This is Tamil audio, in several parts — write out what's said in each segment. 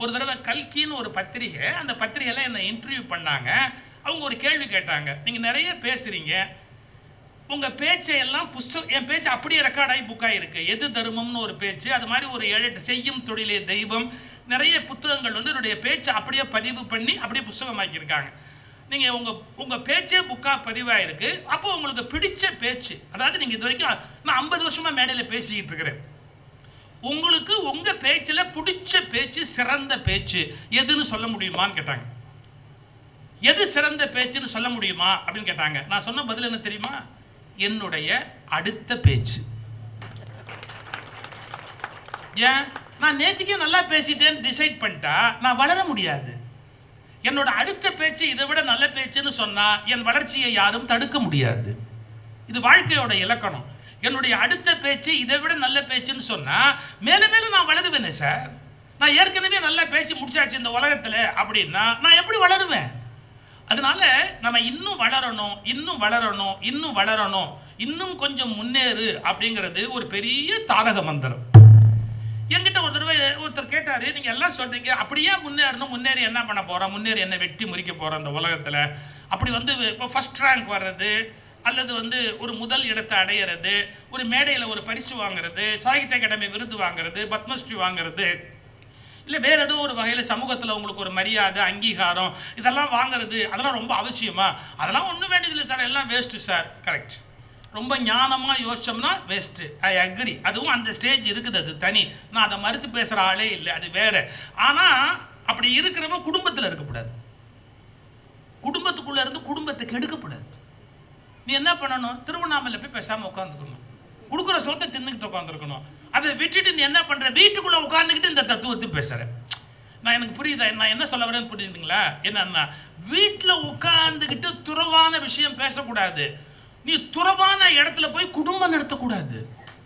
ஒரு தடவை கல்கின்னு ஒரு பத்திரிகை அந்த பத்திரிகையில என்ன இன்டர்வியூ பண்ணாங்க அவங்க ஒரு கேள்வி கேட்டாங்க நீங்க நிறைய பேசுறீங்க உங்க பேச்சை எல்லாம் புஸ்தகம் என் பேச்சு அப்படியே ரெக்கார்ட் ஆகி புக் ஆயிருக்கு எது தர்மம்னு ஒரு பேச்சு அது மாதிரி ஒரு ஏழு எட்டு செய்யும் தொழிலே தெய்வம் நிறைய புத்தகங்கள் வந்து என்னுடைய பேச்சை அப்படியே பதிவு பண்ணி அப்படியே புஸ்தகமாக்கியிருக்காங்க நீங்க உங்க உங்க பேச்சே புக்கா பதிவாயிருக்கு அப்போ உங்களுக்கு பிடிச்ச பேச்சு அதாவது நீங்க இது வரைக்கும் நான் ஐம்பது வருஷமா மேடையில பேசிக்கிட்டு இருக்கிறேன் உங்களுக்கு உங்க பேச்சுல பிடிச்ச பேச்சு சிறந்த பேச்சு எதுன்னு சொல்ல முடியுமான்னு கேட்டாங்க எது சிறந்த பேச்சுன்னு சொல்ல முடியுமா அப்படின்னு கேட்டாங்க நான் சொன்ன பதில் என்ன தெரியுமா என்னுடைய அடுத்த பேச்சு ஏன் நான் நேத்திக்கே நல்லா பேசிட்டேன்னு டிசைட் பண்ணிட்டா நான் வளர முடியாது என்னோட அடுத்த பேச்சு இதை விட நல்ல பேச்சுன்னு சொன்னா என் வளர்ச்சியை யாரும் தடுக்க முடியாது இது வாழ்க்கையோட இலக்கணம் என்னுடைய அடுத்த பேச்சு இதை விட நல்ல பேச்சுன்னு சொன்னா மேலும் மேலும் நான் வளருவேனே சார் நான் ஏற்கனவே நல்லா பேசி முடிச்சாச்சு இந்த உலகத்துல அப்படின்னா நான் எப்படி வளருவேன் அதனால நம்ம இன்னும் வளரணும் இன்னும் வளரணும் இன்னும் வளரணும் இன்னும் கொஞ்சம் முன்னேறு அப்படிங்கிறது ஒரு பெரிய தாரக மந்திரம் என்கிட்ட ஒரு தடவை ஒருத்தர் கேட்டாரு நீங்க எல்லாம் சொல்றீங்க அப்படியே முன்னேறணும் முன்னேறி என்ன பண்ண போறோம் முன்னேறி என்ன வெட்டி முறிக்க போறோம் இந்த உலகத்துல அப்படி வந்து இப்போ ஃபர்ஸ்ட் ரேங்க் வர்றது அல்லது வந்து ஒரு முதல் இடத்தை அடையிறது ஒரு மேடையில் ஒரு பரிசு வாங்குறது சாகித்ய அகாடமி விருது வாங்குறது பத்மஸ்ரீ வாங்குறது இல்லை வேற ஏதோ ஒரு வகையில் சமூகத்தில் உங்களுக்கு ஒரு மரியாதை அங்கீகாரம் இதெல்லாம் வாங்குறது அதெல்லாம் ரொம்ப அவசியமா அதெல்லாம் ஒன்றும் வேண்டியதில்லை சார் எல்லாம் வேஸ்ட்டு சார் கரெக்ட் ரொம்ப ஞானமாக யோசிச்சோம்னா வேஸ்ட்டு ஐ அக்ரி அதுவும் அந்த ஸ்டேஜ் இருக்குது அது தனி நான் அதை மறுத்து பேசுகிற ஆளே இல்லை அது வேற ஆனால் அப்படி இருக்கிறவன் குடும்பத்தில் இருக்கக்கூடாது குடும்பத்துக்குள்ள இருந்து குடும்பத்தை கெடுக்கக்கூடாது நீ என்ன பண்ணணும் திருவண்ணாமலை போய் பேசாமல் உட்காந்துக்கணும் கொடுக்குற சொத்தை தின்னுக்கிட்டு உட்காந்துருக்கணும் அதை விட்டுட்டு நீ என்ன பண்ற வீட்டுக்குள்ள உட்காந்துக்கிட்டு இந்த தத்துவத்தை பேசுற நான் எனக்கு புரியுதா நான் என்ன சொல்ல வரேன்னு புரியுதுங்களா என்னன்னா வீட்டில் உட்காந்துக்கிட்டு துறவான விஷயம் பேசக்கூடாது நீ துறவான இடத்துல போய் குடும்பம் நடத்தக்கூடாது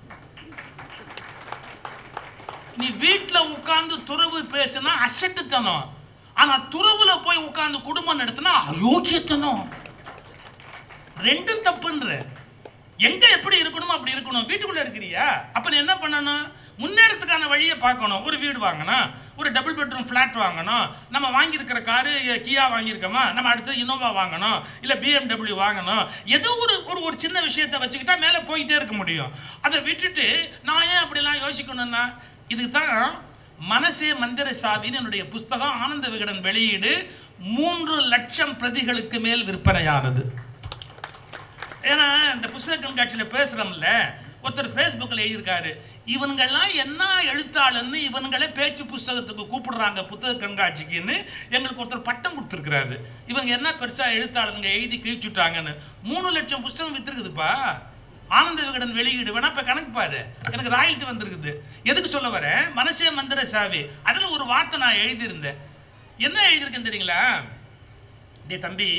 நீ வீட்டில் உட்கார்ந்து துறவு பேசுனா அசட்டுத்தனம் ஆனா துறவுல போய் உட்கார்ந்து குடும்பம் நடத்தினா அயோக்கியத்தனம் ரெண்டும் தப்புன்ற எங்க எப்படி இருக்கணுமோ அப்படி இருக்கணும் வீட்டுக்குள்ள இருக்கிறியா அப்ப நீ என்ன பண்ணணும் முன்னேறத்துக்கான வழியை பார்க்கணும் ஒரு வீடு வாங்கணும் ஒரு டபுள் பெட்ரூம் ஃப்ளாட் வாங்கணும் நம்ம வாங்கியிருக்கிற காரு கியா வாங்கியிருக்கோமா நம்ம அடுத்து இனோவா வாங்கணும் இல்லை பிஎம்டபிள்யூ வாங்கணும் ஏதோ ஒரு ஒரு ஒரு சின்ன விஷயத்தை வச்சுக்கிட்டா மேலே போயிட்டே இருக்க முடியும் அதை விட்டுட்டு நான் ஏன் அப்படிலாம் யோசிக்கணும்னா இதுக்கு தான் மனசே மந்திர சாவின்னு என்னுடைய புஸ்தகம் ஆனந்த விகடன் வெளியீடு மூன்று லட்சம் பிரதிகளுக்கு மேல் விற்பனையானது ஏன்னா இந்த புஸ்தக கண்காட்சியில் பேசுகிறோம்ல ஒருத்தர் ஃபேஸ்புக்கில் எழுதியிருக்காரு இவனுங்கெல்லாம் என்ன எழுத்தாளன்னு இவனுங்களே பேச்சு புஸ்தகத்துக்கு கூப்பிடுறாங்க புத்தக கண்காட்சிக்குன்னு எங்களுக்கு ஒருத்தர் பட்டம் கொடுத்துருக்கிறாரு இவங்க என்ன பெருசாக எழுத்தாளனுங்க எழுதி கிழிச்சுட்டாங்கன்னு மூணு லட்சம் புஸ்தகம் வித்துருக்குதுப்பா ஆனந்த விகடன் வெளியீடு வேணா இப்போ கணக்கு பாரு எனக்கு ராயல்ட்டி வந்திருக்குது எதுக்கு சொல்ல வரேன் மனசே மந்திர சாவி அதில் ஒரு வார்த்தை நான் எழுதியிருந்தேன் என்ன எழுதியிருக்கேன் தெரியுங்களா டேய் தம்பி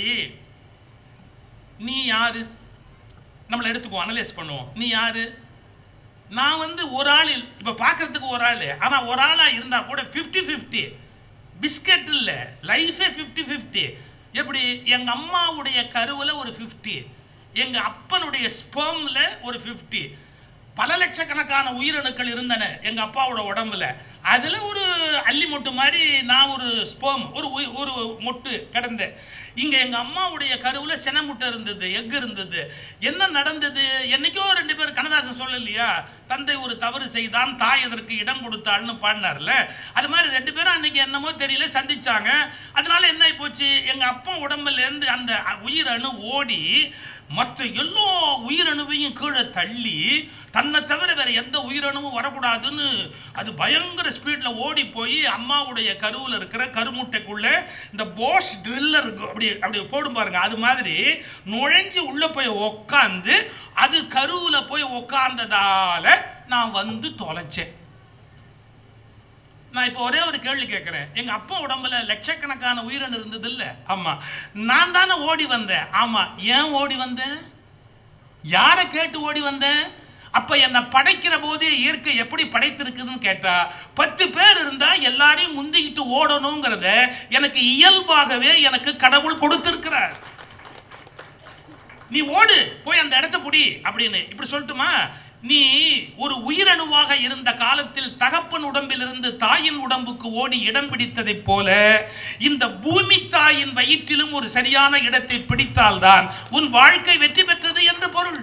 நீ யாரு நம்மளை எடுத்துக்குவோம் அனலைஸ் பண்ணுவோம் நீ யாரு நான் வந்து ஒரு ஆள் இல்- இப்ப பார்க்கறதுக்கு ஒரு ஆள் ஆனா ஒரு ஆளா இருந்தா கூட 50 50 பிஸ்கட் இல்ல லைஃபே 50 50 எப்படி எங்க அம்மாவுடைய கருவுல ஒரு 50 எங்க அப்பனுடைய ஸ்பெர்ம்ல ஒரு 50 பல லட்சக்கணக்கான உயிரணுக்கள் இருந்தன எங்க அப்பாவோட உடம்புல அதுல ஒரு அள்ளி மொட்டு மாதிரி நான் ஒரு ஸ்போம் ஒரு உயி- ஒரு மொட்டு கிடந்தேன் இங்க எங்க அம்மாவுடைய கருவுல சென முட்டை இருந்தது எக் இருந்தது என்ன நடந்தது என்னைக்கோ ரெண்டு பேர் கண்ணதாசன் சொல்லலையா தந்தை ஒரு தவறு செய்தான் தாய் அதற்கு இடம் கொடுத்தாள்னு பாடினார்ல அது மாதிரி ரெண்டு பேரும் அன்னைக்கு என்னமோ தெரியல சந்திச்சாங்க அதனால என்ன ஆகி போச்சு எங்க அப்பா உடம்புல இருந்து அந்த உயிரணு ஓடி மற்ற எல்லா உயிரணுவையும் கீழே தள்ளி தன்னை தவிர வேற எந்த உயிரணுவும் வரக்கூடாதுன்னு அது பயங்கர ஸ்பீட்ல ஓடி போய் அம்மாவுடைய கருவுல இருக்கிற கருமுட்டைக்குள்ள இந்த போஷ் ட்ரில்லர் அப்படி அப்படி போடும் பாருங்க அது மாதிரி நுழைஞ்சு உள்ள போய் உக்காந்து அது கருவுல போய் உக்காந்ததால நான் வந்து தொலைச்சேன் நான் இப்போ ஒரே ஒரு கேள்வி கேட்கிறேன் எங்க அப்பா உடம்புல லட்சக்கணக்கான உயிரணு இருந்தது இல்ல ஆமா நான் தானே ஓடி வந்தேன் ஆமா ஏன் ஓடி வந்தேன் யாரை கேட்டு ஓடி வந்தேன் அப்ப என்னை படைக்கிற போதே இயற்கை எப்படி படைத்திருக்குதுன்னு கேட்டா பத்து பேர் இருந்தா எல்லாரையும் முந்திக்கிட்டு ஓடணுங்கிறத எனக்கு இயல்பாகவே எனக்கு கடவுள் கொடுத்திருக்கிறார் நீ ஓடு போய் அந்த இடத்த புடி அப்படின்னு இப்படி சொல்லட்டுமா நீ ஒரு உயிரணுவாக இருந்த காலத்தில் தகப்பன் உடம்பிலிருந்து தாயின் உடம்புக்கு ஓடி இடம் பிடித்ததைப் போல இந்த பூமி தாயின் வயிற்றிலும் ஒரு சரியான இடத்தை பிடித்தால்தான் உன் வாழ்க்கை வெற்றி பெற்றது என்று பொருள்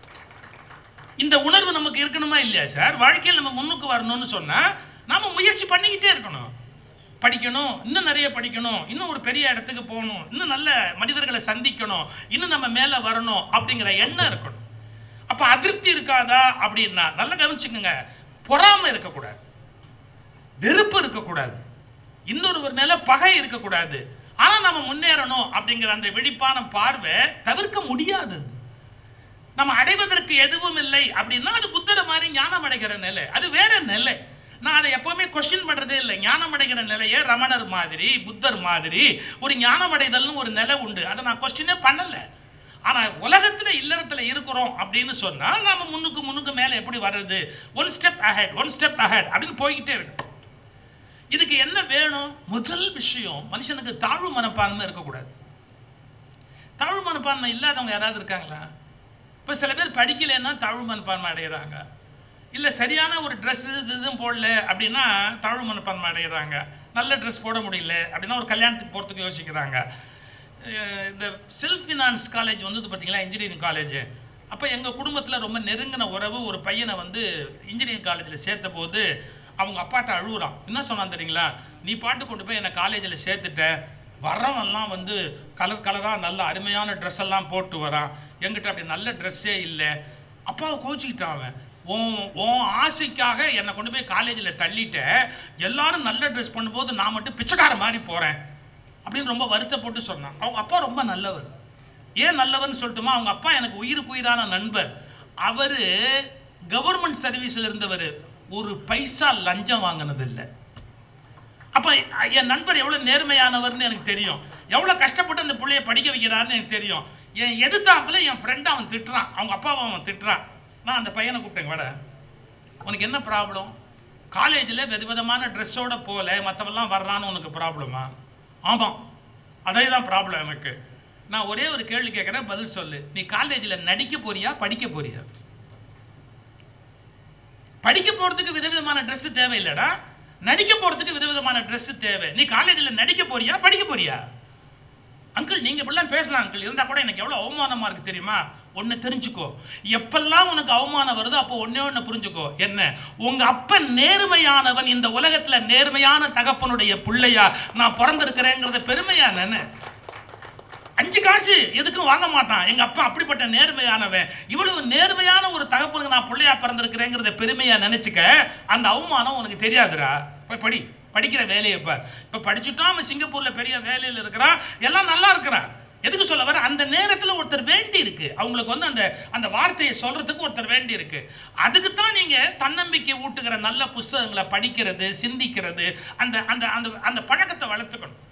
இந்த உணர்வு நமக்கு இருக்கணுமா இல்லையா சார் வாழ்க்கையில் நம்ம முன்னுக்கு வரணும்னு சொன்னா நாம முயற்சி பண்ணிக்கிட்டே இருக்கணும் படிக்கணும் இன்னும் நிறைய படிக்கணும் இன்னும் ஒரு பெரிய இடத்துக்கு போகணும் இன்னும் நல்ல மனிதர்களை சந்திக்கணும் இன்னும் நம்ம மேலே வரணும் அப்படிங்கிற எண்ணம் இருக்கணும் அப்ப அதிருப்தி இருக்காதா அப்படின்னா நல்லா கவனிச்சுக்கோங்க பொறாமை இருக்கக்கூடாது வெறுப்பு இருக்கக்கூடாது இன்னொருவர் மேல பகை இருக்கக்கூடாது ஆனா நம்ம முன்னேறணும் அப்படிங்கிற அந்த விழிப்பான பார்வை தவிர்க்க முடியாதது நம்ம அடைவதற்கு எதுவும் இல்லை அப்படின்னா அது புத்தரை மாதிரி ஞானம் அடைகிற நிலை அது வேற நிலை நான் அதை எப்பவுமே கொஸ்டின் பண்றதே இல்லை ஞானம் அடைகிற நிலையை ரமணர் மாதிரி புத்தர் மாதிரி ஒரு ஞானம் அடைதல்னு ஒரு நிலை உண்டு அதை நான் கொஸ்டினே பண்ணல ஆனா உலகத்துல இல்லறத்துல இருக்கிறோம் அப்படின்னு சொன்னா நாம முன்னுக்கு முன்னுக்கு மேல எப்படி வர்றது one step ahead one step ahead அப்படின்னு போய்கிட்டே இருக்கு இதுக்கு என்ன வேணும் முதல் விஷயம் மனுஷனுக்கு தாழ்வு மனப்பான்மை இருக்கக்கூடாது தாழ்வு மனப்பான்மை இல்லாதவங்க யாராவது இருக்காங்களா இப்போ சில பேர் படிக்கலைன்னா தாழ்வு மனப்பான்மை அடைகிறாங்க இல்லை சரியான ஒரு ட்ரெஸ் இது இதுவும் போடல அப்படின்னா தாழ்வு மனப்பான்மை அடைகிறாங்க நல்ல ட்ரெஸ் போட முடியல அப்படின்னா ஒரு கல்யாணத்துக்கு போகிறதுக்கு யோசிக்கிறாங்க அஹ் இந்த செல்ஃப் ஃபினான்ஸ் காலேஜ் வந்தது பார்த்தீங்களா இன்ஜினியரிங் காலேஜ் அப்போ எங்கள் குடும்பத்தில் ரொம்ப நெருங்கின உறவு ஒரு பையனை வந்து இன்ஜினியரிங் காலேஜில் சேர்த்த போது அவங்க அப்பாட்ட அழுகுறான் என்ன சொன்னான் தெரியுங்களா நீ பாட்டு கொண்டு போய் என்னை காலேஜில் சேர்த்துட்ட வரவன்லாம் வந்து கலர் கலராக நல்ல அருமையான ட்ரெஸ் எல்லாம் போட்டு வரான் என்கிட்ட அப்படி நல்ல ட்ரெஸ்ஸே இல்லை அப்பாவை கோச்சிக்கிட்டான் அவன் உன் உன் ஆசைக்காக என்னை கொண்டு போய் காலேஜில் தள்ளிட்ட எல்லாரும் நல்ல ட்ரெஸ் பண்ணும்போது நான் மட்டும் பிச்சைக்கார மாதிரி போகிறேன் அப்படின்னு ரொம்ப வருத்தப்பட்டு சொன்னான் அவங்க அப்பா ரொம்ப நல்லவர் ஏன் நல்லவர்னு சொல்லட்டுமா அவங்க அப்பா எனக்கு உயிருக்கு உயிரான நண்பர் அவர் கவர்மெண்ட் சர்வீஸில் இருந்தவர் ஒரு பைசா லஞ்சம் வாங்கினது இல்லை அப்ப என் நண்பர் எவ்வளவு நேர்மையானவர்னு எனக்கு தெரியும் எவ்வளவு கஷ்டப்பட்டு அந்த பிள்ளைய படிக்க வைக்கிறாருன்னு எனக்கு தெரியும் என் எதிர்த்தாப்புல என் ஃப்ரெண்ட் அவன் திட்டுறான் அவங்க அப்பாவை அவன் திட்டுறான் நான் அந்த பையனை கூப்பிட்டேங்க வாடா உனக்கு என்ன ப்ராப்ளம் காலேஜில் விதவிதமான ட்ரெஸ்ஸோட போல மற்றவெல்லாம் வர்றான்னு உனக்கு ப்ராப்ளமா ஆமாம் அதே தான் ப்ராப்ளம் எனக்கு நான் ஒரே ஒரு கேள்வி கேட்குறேன் பதில் சொல்லு நீ காலேஜில் நடிக்க போறியா படிக்க போறியா படிக்க போறதுக்கு விதவிதமான Dress தேவையில்லடா நடிக்க போறதுக்கு விதவிதமான Dress தேவை நீ காலேஜில் நடிக்க போறியா படிக்க போறியா அங்கிள் நீங்க இப்படிலாம் பேசலாம் அங்கிள் இருந்தா கூட எனக்கு எவ்வளவு அவமானமா இருக்கு தெரியுமா ஒண்ணு தெரிஞ்சுக்கோ எப்பெல்லாம் உனக்கு அவமானம் வருதோ அப்போ ஒண்ணே ஒண்ணு புரிஞ்சுக்கோ என்ன உங்க அப்பன் நேர்மையானவன் இந்த உலகத்துல நேர்மையான தகப்பனுடைய பிள்ளையா நான் பிறந்திருக்கிறேங்கிறத பெருமையா நானு அஞ்சு காசு எதுக்கும் வாங்க மாட்டான் எங்க அப்பா அப்படிப்பட்ட நேர்மையானவன் இவ்வளவு நேர்மையான ஒரு தகப்பனுக்கு நான் பிள்ளையா பிறந்திருக்கிறேங்கிறத பெருமையா நினைச்சுக்க அந்த அவமானம் உனக்கு தெரியாதுடா போய் படி படிக்கிற வேலையை இப்ப இப்ப படிச்சுட்டோம் அவன் சிங்கப்பூர்ல பெரிய வேலையில இருக்கிறான் எல்லாம் நல்லா இருக்கிறான் எதுக்கு சொல்ல வர அந்த நேரத்துல ஒருத்தர் வேண்டி இருக்கு அவங்களுக்கு வந்து அந்த அந்த வார்த்தையை சொல்றதுக்கு ஒருத்தர் வேண்டி இருக்கு அதுக்கு தான் நீங்க தன்னம்பிக்கை ஊட்டுகிற நல்ல புஸ்தகங்களை படிக்கிறது சிந்திக்கிறது அந்த அந்த அந்த அந்த பழக்கத்தை வளர்த்துக்கணும்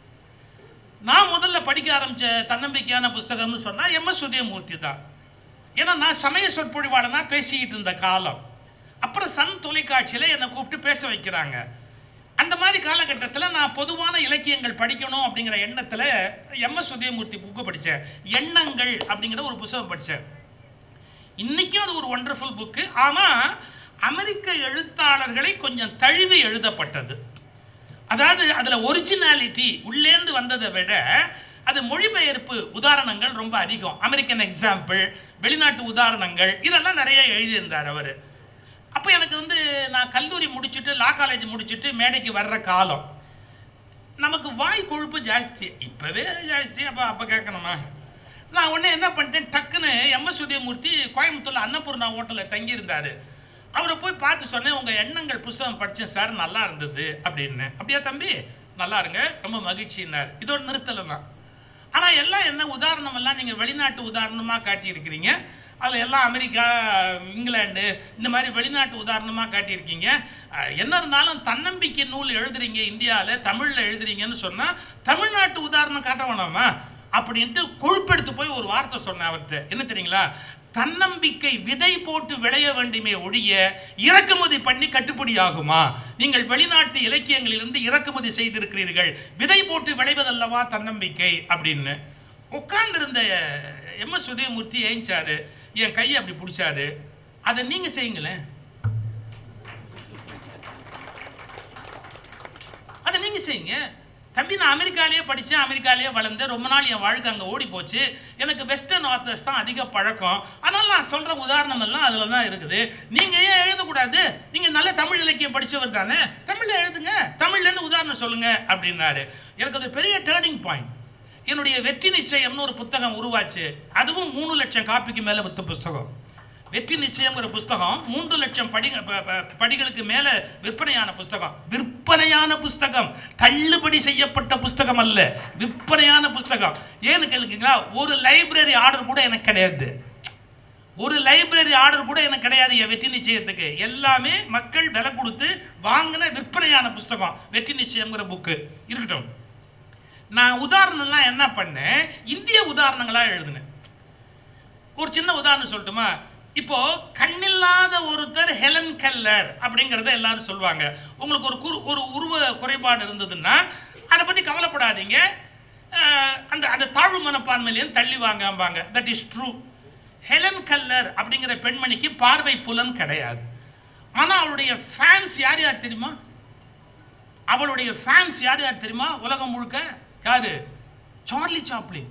நான் முதல்ல படிக்க ஆரம்பிச்ச தன்னம்பிக்கையான புஸ்தகம்னு சொன்னா எம் எஸ் உதயமூர்த்தி தான் ஏன்னா நான் சமய சொற்பொழிவாளனா பேசிக்கிட்டு இருந்த காலம் அப்புறம் சன் தொலைக்காட்சியில் என்னை கூப்பிட்டு பேச வைக்கிறாங்க அந்த மாதிரி காலகட்டத்தில் நான் பொதுவான இலக்கியங்கள் படிக்கணும் அப்படிங்கிற எண்ணத்தில் எம் எஸ் உதயமூர்த்தி புக்கு படித்தேன் எண்ணங்கள் அப்படிங்கிற ஒரு புத்தகம் படித்தேன் இன்னைக்கும் அது ஒரு ஒண்டர்ஃபுல் புக்கு ஆனால் அமெரிக்க எழுத்தாளர்களை கொஞ்சம் தழுவி எழுதப்பட்டது அதாவது அதில் ஒரிஜினாலிட்டி உள்ளேந்து வந்ததை விட அது மொழிபெயர்ப்பு உதாரணங்கள் ரொம்ப அதிகம் அமெரிக்கன் எக்ஸாம்பிள் வெளிநாட்டு உதாரணங்கள் இதெல்லாம் நிறைய எழுதியிருந்தார் அவர் அப்போ எனக்கு வந்து நான் கல்லூரி முடிச்சுட்டு லா காலேஜ் முடிச்சுட்டு மேடைக்கு வர்ற காலம் நமக்கு வாய் கொழுப்பு ஜாஸ்தி இப்போவே ஜாஸ்தி அப்போ அப்போ கேட்கணுமா நான் உடனே என்ன பண்ணிட்டேன் டக்குன்னு எம்எஸ் உதயமூர்த்தி கோயம்புத்தூர்ல அன்னபூர்ணா ஹோட்டலில் தங்கியிருந்தாரு அவரை போய் பார்த்து சொன்னேன் உங்கள் எண்ணங்கள் புஸ்தகம் படித்தேன் சார் நல்லா இருந்தது அப்படின்னு அப்படியா தம்பி நல்லா இருங்க ரொம்ப மகிழ்ச்சின்னார் இதோட நிறுத்தலை தான் ஆனால் எல்லாம் என்ன உதாரணம் எல்லாம் நீங்கள் வெளிநாட்டு உதாரணமாக காட்டியிருக்கிறீங்க அதில் எல்லாம் அமெரிக்கா இங்கிலாந்து இந்த மாதிரி வெளிநாட்டு உதாரணமாக காட்டியிருக்கீங்க அஹ், என்ன இருந்தாலும் தன்னம்பிக்கை நூல் எழுதுறீங்க இந்தியாவில் தமிழில் எழுதுறீங்கன்னு சொன்னால் தமிழ்நாட்டு உதாரணம் காட்ட வேணாமா அப்படின்ட்டு கொழுப்பெடுத்து போய் ஒரு வார்த்தை சொன்னேன் அவர்கிட்ட என்ன தெரியுங்களா தன்னம்பிக்கை விதை போட்டு விளைய வேண்டுமே ஒழிய இறக்குமதி பண்ணி கட்டுப்படி ஆகுமா நீங்கள் வெளிநாட்டு இலக்கியங்களிலிருந்து இறக்குமதி செய்திருக்கிறீர்கள் விதை போட்டு விளைவதல்லவா தன்னம்பிக்கை அப்படின்னு உட்கார்ந்திருந்த எம் எஸ் உதயமூர்த்தி ஏஞ்சாரு என் கையை அப்படி பிடிச்சாரு அதை நீங்க செய்யுங்களேன் அதை நீங்க செய்யுங்க தம்பி நான் அமெரிக்காலேயே படித்தேன் அமெரிக்காலேயே வளர்ந்தேன் ரொம்ப நாள் என் வாழ்க்கை அங்கே ஓடி போச்சு எனக்கு வெஸ்டர்ன் ஆத்தர்ஸ் தான் அதிக பழக்கம் அதனால் நான் சொல்கிற உதாரணம் எல்லாம் அதில் தான் இருக்குது நீங்கள் ஏன் எழுதக்கூடாது நீங்கள் நல்ல தமிழ் இலக்கியம் படித்தவர் தானே தமிழில் எழுதுங்க தமிழ்லேருந்து உதாரணம் சொல்லுங்க அப்படின்னாரு எனக்கு அது பெரிய டேர்னிங் பாயிண்ட் என்னுடைய வெற்றி நிச்சயம்னு ஒரு புத்தகம் உருவாச்சு அதுவும் மூணு லட்சம் காப்பிக்கு மேலே வித்த புஸ்தகம் வெற்றி நிச்சயம்ங்கிற புஸ்தகம் மூன்று லட்சம் படி ப- ப- படிகளுக்கு மேல விற்பனையான புஸ்தகம் விற்பனையான புஸ்தகம் தள்ளுபடி செய்யப்பட்ட புஸ்தகம் அல்ல விற்பனையான புஸ்தகம் ஏன்னு கேளுங்களா ஒரு லைப்ரரி ஆர்டர் கூட எனக்கு கிடையாது ஒரு லைப்ரரி ஆர்டர் கூட எனக்கு கிடையாது என் வெற்றி நிச்சயத்துக்கு எல்லாமே மக்கள் விலை கொடுத்து வாங்கின விற்பனையான புஸ்தகம் வெற்றி நிச்சயம்ங்கிற புக்கு இருக்கட்டும் நான் உதாரணம்லாம் என்ன பண்ணேன் இந்திய உதாரணங்களா எழுதினேன் ஒரு சின்ன உதாரணம் சொல்லட்டுமா இப்போ கண்ணில்லாத ஒருத்தர் ஹெலன் கெல்லர் அப்படிங்கிறத எல்லாரும் சொல்லுவாங்க உங்களுக்கு ஒரு குறு ஒரு உருவ குறைபாடு இருந்ததுன்னா அதை பற்றி கவலைப்படாதீங்க அஹ், அந்த அந்த தாழ்வு மனப்பான்மையிலையும் தள்ளி வாங்கம்பாங்க that is true Helen Keller அப்படிங்கிற பெண்மணிக்கு பார்வை புலன் கிடையாது ஆனால் அவளுடைய ஃபேன்ஸ் யார் யார் தெரியுமா அவளுடைய ஃபேன்ஸ் யார் யார் தெரியுமா உலகம் முழுக்க யாரு சார்லி சாப்ளின்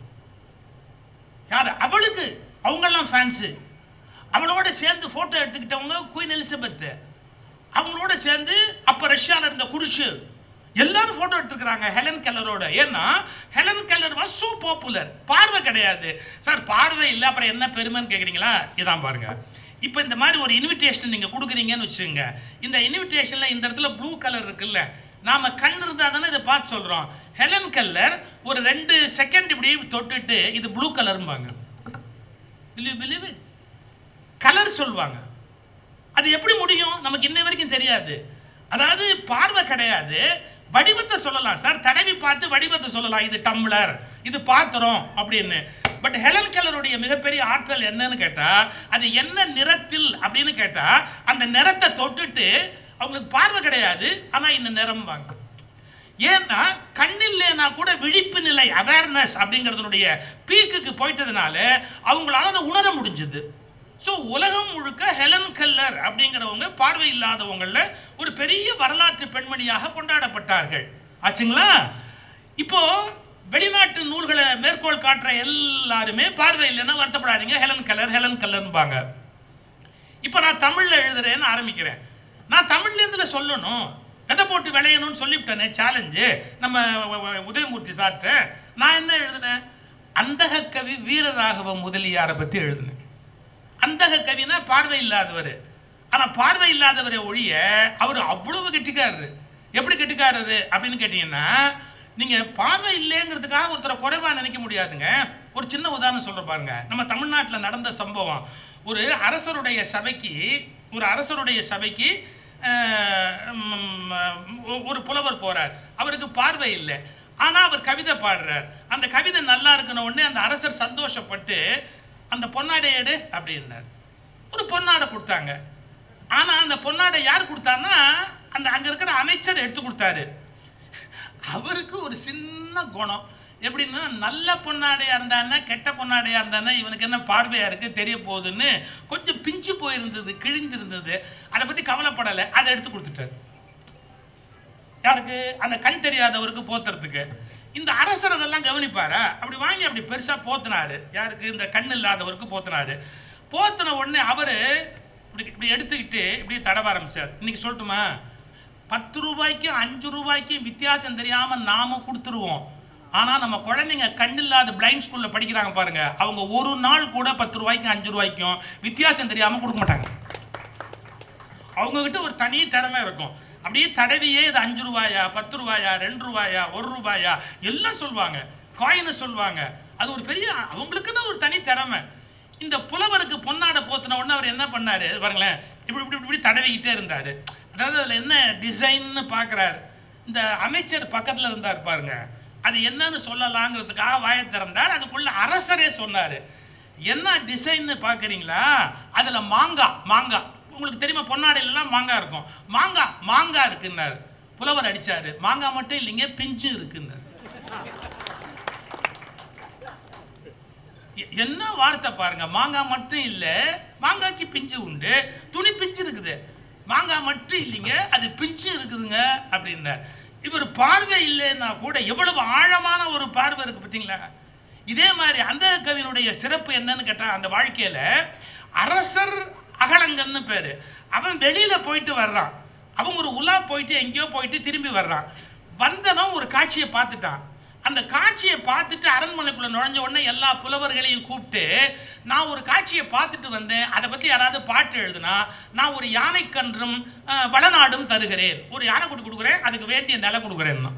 யாரு அவளுக்கு அவங்கெல்லாம் ஃபேன்ஸு அவளோட சேர்ந்து போட்டோ எடுத்துக்கிட்டவங்க குயின் எலிசபெத் அவங்களோட சேர்ந்து அப்ப ரஷ்யால இருந்த குருஷு எல்லாரும் போட்டோ எடுத்துக்கிறாங்க ஹெலன் கெல்லரோட ஏன்னா Helen Keller was so popular பார்வை கிடையாது சார் பார்வை இல்லை அப்புறம் என்ன பெருமைன்னு கேக்குறீங்களா இதான் பாருங்க இப்போ இந்த மாதிரி ஒரு இன்விடேஷன் நீங்க கொடுக்குறீங்கன்னு வச்சுக்கோங்க இந்த இன்விடேஷன்ல இந்த இடத்துல ப்ளூ கலர் இருக்குல்ல நாம கண் இருந்தா தானே இதை பார்த்து சொல்றோம் ஹெலன் கெல்லர் ஒரு ரெண்டு செகண்ட் இப்படி தொட்டுட்டு இது ப்ளூ கலர்ம்பாங்க will you believe it colour சொல்லுவாங்க அது எப்படி முடியும் நமக்கு இன்ன வரைக்கும் தெரியாது அதாவது பார்வை கிடையாது வடிவத்தை சொல்லலாம் சார் தடவி பார்த்து வடிவத்தை சொல்லலாம் இது டம்ளர் இது பாத்திரம் அப்படின்னு பட் ஹெலன் கலருடைய மிகப்பெரிய ஆற்றல் என்னன்னு கேட்டா அது என்ன நிறத்தில் அப்படின்னு கேட்டா அந்த நிறத்தை தொட்டுட்டு அவங்களுக்கு பார்வை கிடையாது ஆனா இந்த நிறம் வாங்க ஏன்னா கண்ணில்லைனா கூட விழிப்பு நிலை அவேர்னஸ் அப்படிங்கிறதுனுடைய பீக்குக்கு போயிட்டதுனால அவங்களால அதை உணர முடிஞ்சது ஸோ உலகம் முழுக்க ஹெலன் கல்லர் அப்படிங்கிறவங்க பார்வை இல்லாதவங்கள ஒரு பெரிய வரலாற்று பெண்மணியாக கொண்டாடப்பட்டார்கள் ஆச்சுங்களா இப்போ வெளிநாட்டு நூல்களை மேற்கோள் காட்டுற எல்லாருமே பார்வை இல்லைன்னா வருத்தப்படாதீங்க ஹெலன் கல்லர் ஹெலன் கல்லர்ன்பாங்க இப்போ நான் தமிழ்ல எழுதுறேன்னு ஆரம்பிக்கிறேன் நான் தமிழ்ல இதுல சொல்லணும் விதை போட்டு விளையணும்னு சொல்லிவிட்டேனே சேலஞ்சு நம்ம வ- வ- உதயமூர்த்தி சார்ட்ட நான் என்ன எழுதினேன் அந்தக கவி வீரராகவ முதலியாரை பத்தி எழுதினேன் அந்தக கவினா பார்வை இல்லாதவர் ஆனா பார்வை இல்லாதவரை ஒழிய அவர் அவ்வளவு கெட்டிக்காரரு எப்படி கெட்டிக்காரரு அப்படின்னு கேட்டீங்கன்னா நீங்க பார்வை இல்லைங்கிறதுக்காக ஒருத்தரை குறைவா நினைக்க முடியாதுங்க ஒரு சின்ன உதாரணம் சொல்ற பாருங்க நம்ம தமிழ்நாட்டுல நடந்த சம்பவம் ஒரு அரசருடைய சபைக்கு ஒரு அரசருடைய சபைக்கு அஹ், ம், ஒ- ஒரு புலவர் போறார் அவருக்கு பார்வை இல்லை ஆனா அவர் கவிதை பாடுறார் அந்த கவிதை நல்லா இருக்குன உடனே அந்த அரசர் சந்தோஷப்பட்டு அந்த பொன்னாடை எடு அப்படின்னார் ஒரு பொன்னாடை கொடுத்தாங்க ஆனா அந்த பொன்னாடை யார் கொடுத்தான்னா அந்த அங்க இருக்கிற அமைச்சர் எடுத்து கொடுத்தாரு அவருக்கு ஒரு சின்ன குணம் எப்படின்னா நல்ல பொன்னாடையா இருந்தானே கெட்ட பொன்னாடையா இருந்தானே இவனுக்கு என்ன பார்வையா இருக்கு தெரிய போகுதுன்னு கொஞ்சம் பிஞ்சு போயிருந்தது கிழிஞ்சிருந்தது அதை பத்தி கவலைப்படலை அதை எடுத்து கொடுத்துட்டாரு யாருக்கு அந்த கண் தெரியாதவருக்கு போத்துறதுக்கு இந்த அரசர் அதெல்லாம் கவனிப்பாரா அப்படி வாங்கி அப்படி பெருசா போத்துனாரு யாருக்கு இந்த கண் இல்லாதவருக்கு போத்துனாரு போத்துன உடனே அவரு இப்படி இப்படி எடுத்துக்கிட்டு இப்படி தடவ ஆரம்பிச்சார் இன்னைக்கு சொல்லட்டுமா பத்து ரூபாய்க்கும் அஞ்சு ரூபாய்க்கும் வித்தியாசம் தெரியாம நாம கொடுத்துருவோம் ஆனா நம்ம குழந்தைங்க கண் இல்லாத பிளைண்ட் ஸ்கூல்ல படிக்கிறாங்க பாருங்க அவங்க ஒரு நாள் கூட பத்து ரூபாய்க்கும் அஞ்சு ரூபாய்க்கும் வித்தியாசம் தெரியாம கொடுக்க மாட்டாங்க அவங்க கிட்ட ஒரு தனி திறமை இருக்கும் அப்படியே தடவியே இது அஞ்சு ரூபாயா பத்து ரூபாயா ரெண்டு ரூபாயா ஒரு ரூபாயா எல்லாம் சொல்லுவாங்க காயினை சொல்லுவாங்க அது ஒரு பெரிய அவங்களுக்குன்னு ஒரு தனி திறமை இந்த புலவருக்கு பொன்னாடை போத்தின உடனே அவர் என்ன பண்ணாரு பாருங்களேன் இப்படி இப்படி இப்படி தடவிக்கிட்டே இருந்தாரு அதாவது அதுல என்ன டிசைன்னு பார்க்கறாரு இந்த அமைச்சர் பக்கத்துல இருந்தார் பாருங்க அது என்னன்னு சொல்லலாங்கிறதுக்காக வாயை திறந்தார் அதுக்குள்ள அரசரே சொன்னாரு என்ன டிசைன்னு பார்க்குறீங்களா அதுல மாங்காய் மாங்காய் உங்களுக்கு தெரியுமா பொன்னாடையிலலாம் மாங்காய் இருக்கும் மாங்காய் மாங்காய் இருக்குன்னாரு புலவர் அடிச்சாரு மாங்காய் மட்டும் இல்லைங்க பிஞ்சு இருக்குன்னாரு எ- என்ன வார்த்தை பாருங்க மாங்காய் மட்டும் இல்ல மாங்காய்க்கு பிஞ்சு உண்டு துணி பிஞ்சு இருக்குது மாங்காய் மட்டும் இல்லைங்க அது பிஞ்சு இருக்குதுங்க அப்படின்னார் இவர் பார்வை இல்லைன்னா கூட எவ்வளவு ஆழமான ஒரு பார்வை இருக்கு பார்த்தீங்களா இதே மாதிரி அந்த கவியினுடைய சிறப்பு என்னன்னு கேட்டா அந்த வாழ்க்கையில அரசர் அகலங்கன்னு பேரு அவன் வெளியில போயிட்டு வர்றான் அவன் ஒரு உலா போயிட்டு எங்கேயோ போயிட்டு திரும்பி வர்றான் வந்தவன் ஒரு காட்சியை பார்த்துட்டான் அந்த காட்சியை பார்த்துட்டு அரண்மனைக்குள்ள நுழைஞ்ச உடனே எல்லா புலவர்களையும் கூப்பிட்டு நான் ஒரு காட்சியை பார்த்துட்டு வந்தேன் அதை பத்தி யாராவது பாட்டு எழுதுனா நான் ஒரு யானைக்கன்றும் அஹ், வளநாடும் தருகிறேன் ஒரு யானை கூட்டு கொடுக்குறேன் அதுக்கு வேண்டிய நிலம் கொடுக்குறேன்னா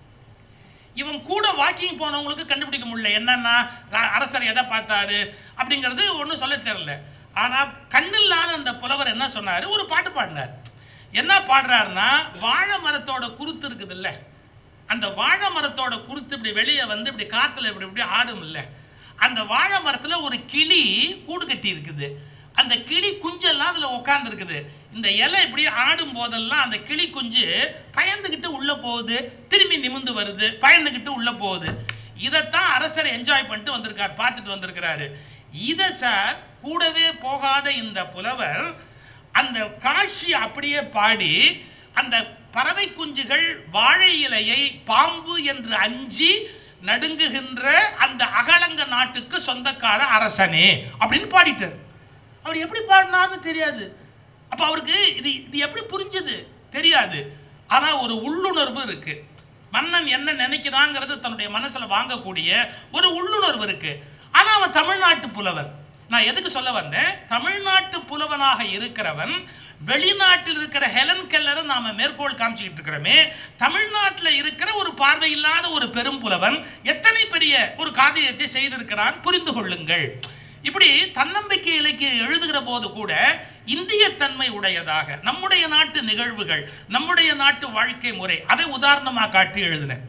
இவன் கூட வாக்கிங் போனவங்களுக்கு கண்டுபிடிக்க முடியல என்னன்னா ர- அரசர் எதை பார்த்தாரு அப்படிங்கிறது ஒன்றும் சொல்ல தெரியல ஆனா கண்ணில்லாத அந்த புலவர் என்ன சொன்னாரு ஒரு பாட்டு பாடினார் என்ன பாடுறாருன்னா வாழை மரத்தோட குருத்து இருக்குது இல்ல அந்த வாழை மரத்தோட குருத்து இப்படி வெளியே வந்து இப்படி காத்துல இப்படி இப்படி ஆடும் இல்ல அந்த வாழை மரத்துல ஒரு கிளி கூடு கட்டி இருக்குது அந்த கிளி குஞ்செல்லாம் அதுல உட்கார்ந்து இருக்குது இந்த இலை இப்படி ஆடும் போதெல்லாம் அந்த கிளி குஞ்சு பயந்துகிட்டு உள்ள போகுது திரும்பி நிமிந்து வருது பயந்துகிட்டு உள்ள போகுது இதைத்தான் அரசர் என்ஜாய் பண்ணிட்டு வந்திருக்கார் பார்த்துட்டு வந்திருக்கிறாரு இதை சார் கூடவே போகாத இந்த புலவர் அந்த காட்சி அப்படியே பாடி அந்த பறவை குஞ்சுகள் வாழை இலையை பாம்பு என்று அஞ்சி நடுங்குகின்ற அந்த அகலங்க நாட்டுக்கு சொந்தக்கார அரசனே அப்படின்னு பாடிட்டார் அவர் எப்படி பாடினார்னு தெரியாது அப்ப அவருக்கு இது இது எப்படி புரிஞ்சது தெரியாது ஆனா ஒரு உள்ளுணர்வு இருக்கு மன்னன் என்ன நினைக்கிறாங்கிறது தன்னுடைய மனசுல வாங்கக்கூடிய ஒரு உள்ளுணர்வு இருக்கு ஆனா அவன் தமிழ்நாட்டு புலவன் நான் எதுக்கு சொல்ல வந்தேன் தமிழ்நாட்டு புலவனாக இருக்கிறவன் வெளிநாட்டில் இருக்கிற ஹெலன் கெல்லரை நாம மேற்கோள் காமிச்சுக்கிட்டு இருக்கிறோமே தமிழ்நாட்டில் இருக்கிற ஒரு பார்வை இல்லாத ஒரு பெரும் புலவன் எத்தனை பெரிய ஒரு காரியத்தை செய்திருக்கிறான் புரிந்து கொள்ளுங்கள் இப்படி தன்னம்பிக்கை இலக்கியம் எழுதுகிற போது கூட இந்திய தன்மை உடையதாக நம்முடைய நாட்டு நிகழ்வுகள் நம்முடைய நாட்டு வாழ்க்கை முறை அதை உதாரணமா காட்டி எழுதினேன்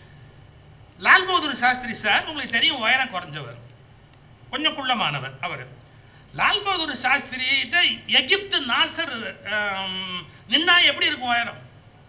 லால் பகதூர் சாஸ்திரி சார் உங்களுக்கு தெரியும் உயரம் குறைஞ்சவர் கொஞ்சம் குள்ளமானவர் அவர் லால் பகதூர் சாஸ்திரிகிட்ட எகிப்து நாசர் ஆம், நின்னா எப்படி இருக்கும் உயரம்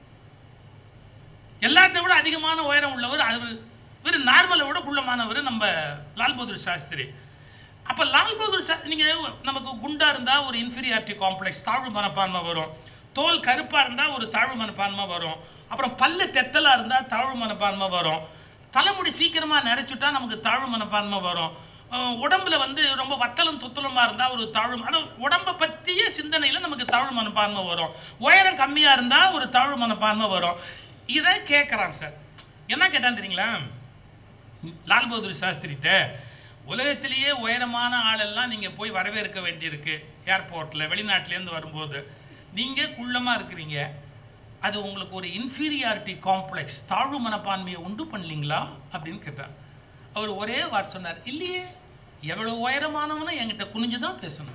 எல்லாத்தை விட அதிகமான உயரம் உள்ளவர் அவர் இவர் நார்மலை விட குள்ளமானவர் நம்ம லால் பகதூர் சாஸ்திரி அப்ப லால் பகதூர் சா நீங்க நமக்கு குண்டா இருந்தா ஒரு இன்ஃபீரியாரிட்டி காம்ப்ளெக்ஸ் தாழ்வு மனப்பான்மை வரும் தோல் கருப்பா இருந்தா ஒரு தாழ்வு மனப்பான்மை வரும் அப்புறம் பல்லு தெத்தலா இருந்தா தாழ்வு மனப்பான்மை வரும் தலைமுடி சீக்கிரமா நிறைச்சுட்டா நமக்கு தாழ்வு மனப்பான்மை வரும் அஹ் உடம்புல வந்து ரொம்ப வத்தலும் துத்தலுமா இருந்தா ஒரு தாழ்வு அதாவது உடம்பை பத்திய சிந்தனையில நமக்கு தாழ்வு மனப்பான்மை வரும் உயரம் கம்மியா இருந்தா ஒரு தாழ்வு மனப்பான்மை வரும் இதை கேட்கறான் சார் என்ன கேட்டான் தெரியுங்களா லால் பகதூர் சாஸ்திரிட்ட உலகத்திலேயே உயரமான ஆளெல்லாம் நீங்க போய் வரவேற்க வேண்டியிருக்கு ஏர்போர்ட்ல வெளிநாட்டிலேருந்து வரும்போது நீங்க குள்ளமா இருக்கிறீங்க அது உங்களுக்கு ஒரு இன்ஃபீரியாரிட்டி காம்ப்ளெக்ஸ் தாழ்வு மனப்பான்மையை உண்டு பண்ணலீங்களா அப்படின்னு கேட்டார் அவர் ஒரே வார்த்தை சொன்னார் இல்லையே எவ்வளவு உயரமானவனும் என்கிட்ட குனிஞ்சு தான் பேசணும்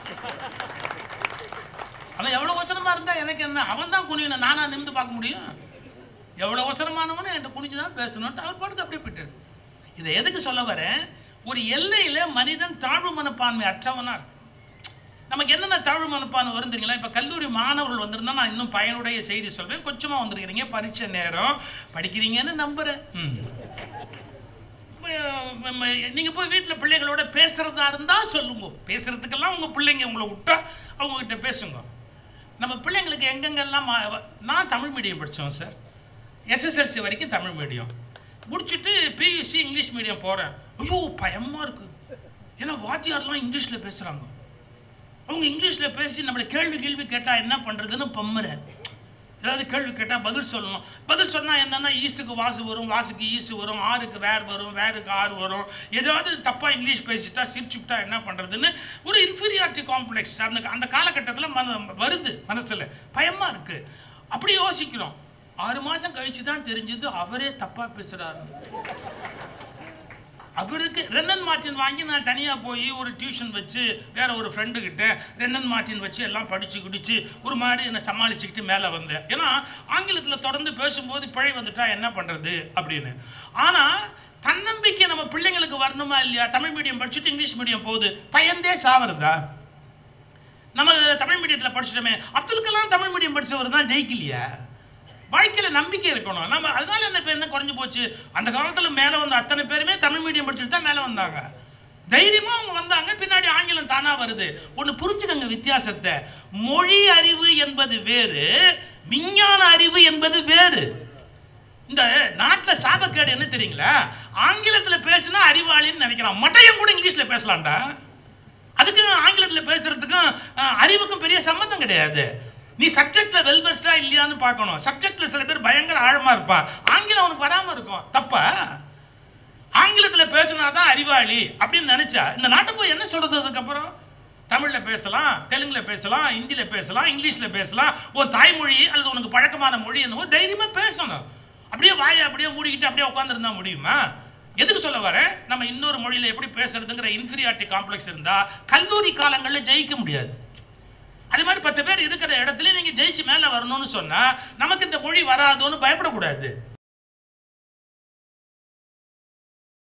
அவன் எவ்வளவு வசனமா இருந்தா எனக்கு என்ன அவன் தான் குனியணும் நானா நிமிந்து பார்க்க முடியும் எவ்வளவு அவசரமானவனும் என்கிட்ட குனிஞ்சு தான் பேசணும்ட்டு அவர் பாட்டுக்கு அப்படியே போயிட்டாரு இதை எதுக்கு சொல்ல வரேன் ஒரு எல்லையில மனிதன் தாழ்வு மனப்பான்மை அற்றவனா இருக்கான். நமக்கு என்னென்ன தாழ்வு மனப்பான்மை வரும் தெரியுங்களா இப்ப கல்லூரி மாணவர்கள் வந்திருந்தா நான் இன்னும் பயனுடைய செய்தி சொல்றேன் கொஞ்சமா வந்திருக்கிறீங்க பரீட்சை நேரம் படிக்கிறீங்கன்னு நம்புறேன் ம். ம- ம- நீங்க போய் வீட்டுல பிள்ளைகளோட பேசுறதா இருந்தா சொல்லுங்க பேசுறதுக்கெல்லாம் உங்க பிள்ளைங்க உங்களை விட்டா அவங்க கிட்ட பேசுங்க நம்ம பிள்ளைங்களுக்கு எங்கெங்கெல்லாம் மா- நான் தமிழ் மீடியம் படிச்சோம் சார் எஸ்எஸ்எல்சி வரைக்கும் தமிழ் மீடியம் முடிச்சுட்டு பியூசி இங்கிலீஷ் மீடியம் போறேன் ஐயோ பயமா இருக்கு ஏன்னா வாத்தியார்லாம் இங்கிலீஷ்ல பேசுறாங்க அவங்க இங்கிலீஷ்ல பேசி நம்மளை கேள்வி கேள்வி கேட்டா என்ன பண்றதுன்னு பம்முறேன் ஏதாவது கேள்வி கேட்டா பதில் சொல்லணும் பதில் சொன்னா என்னன்னா ஈஸுக்கு வாசு வரும் வாசுக்கு ஈசு வரும் ஆறுக்கு வேர் வரும் வேருக்கு ஆறு வரும் ஏதாவது தப்பா இங்கிலீஷ் பேசிட்டா சிரிச்சுட்டா என்ன பண்றதுன்னு ஒரு இன்ஃபீரியாரிட்டி காம்ப்ளெக்ஸ் அந்த அந்த காலகட்டத்தில் மன வருது மனசுல பயமா இருக்கு அப்படி யோசிக்கிறோம் ஆறு மாசம் கழிச்சு தான் தெரிஞ்சது அவரே தப்பா பேசுறாரு அவருக்கு ரென்னன் மார்ட்டின் வாங்கி நான் தனியா போய் ஒரு டியூஷன் வச்சு வேற ஒரு ஃப்ரெண்டு கிட்ட ரென்னன் மார்ட்டின் வச்சு எல்லாம் படிச்சு குடிச்சு ஒரு மாதிரி என்னை சமாளிச்சுக்கிட்டு மேலே வந்தேன் ஏன்னா ஆங்கிலத்துல தொடர்ந்து பேசும்போது பிழை வந்துட்டா என்ன பண்றது அப்படின்னு ஆனா தன்னம்பிக்கை நம்ம பிள்ளைங்களுக்கு வரணுமா இல்லையா தமிழ் மீடியம் படிச்சுட்டு இங்கிலீஷ் மீடியம் போகுது பயந்தே சாவறதா நம்ம தமிழ் மீடியத்துல படிச்சிட்டோமே அப்துல் கலாம் தமிழ் மீடியம் படிச்சவர் தான் ஜெயிக்கலையா வாழ்க்கையில நம்பிக்கை இருக்கணும் நம்ம அதனால என்ன இப்ப என்ன குறைஞ்சு போச்சு அந்த காலத்துல மேல வந்த அத்தனை பேருமே தமிழ் மீடியம் படிச்சுட்டு தான் மேல வந்தாங்க தைரியமா அவங்க வந்தாங்க பின்னாடி ஆங்கிலம் தானா வருது ஒண்ணு புரிஞ்சுக்கங்க வித்தியாசத்தை மொழி அறிவு என்பது வேறு விஞ்ஞான அறிவு என்பது வேறு இந்த நாட்டுல சாபக்கேடு என்ன தெரியுங்களா ஆங்கிலத்துல பேசினா அறிவாளின்னு நினைக்கிறான் மட்டையம் கூட இங்கிலீஷ்ல பேசலாம்டா அதுக்கு ஆங்கிலத்துல பேசுறதுக்கும் அஹ், அறிவுக்கும் பெரிய சம்பந்தம் கிடையாது நீ சப்ஜெக்ட்ல வெல் பெஸ்டா இல்லையான்னு பார்க்கணும் சப்ஜெக்ட்ல சில பேர் பயங்கர ஆழமா இருப்பான் ஆங்கிலம் அவனுக்கு வராம இருக்கும் தப்பா ஆங்கிலத்துல பேசினாதான் அறிவாளி அப்படின்னு நினைச்சா இந்த நாட்டை போய் என்ன சொல்றது அதுக்கப்புறம் தமிழ்ல பேசலாம் தெலுங்குல பேசலாம் ஹிந்தில பேசலாம் இங்கிலீஷ்ல பேசலாம் உன் தாய்மொழி அல்லது உனக்கு பழக்கமான மொழி என்னவோ தைரியமா பேசணும் அப்படியே வாயை அப்படியே மூடிக்கிட்டு அப்படியே உட்காந்துருந்தா முடியுமா எதுக்கு சொல்ல வரேன் நம்ம இன்னொரு மொழியில எப்படி பேசுறதுங்கிற இன்ஃபீரியாரிட்டி காம்ப்ளெக்ஸ் இருந்தா கல்லூரி காலங்கள்ல ஜெயிக்க முடியாது அதே மாதிரி பத்து பேர் இருக்கிற இடத்துல நீங்க ஜெயிச்சு மேல வரணும்னு சொன்னா நமக்கு இந்த மொழி வராதோன்னு பயப்படக்கூடாது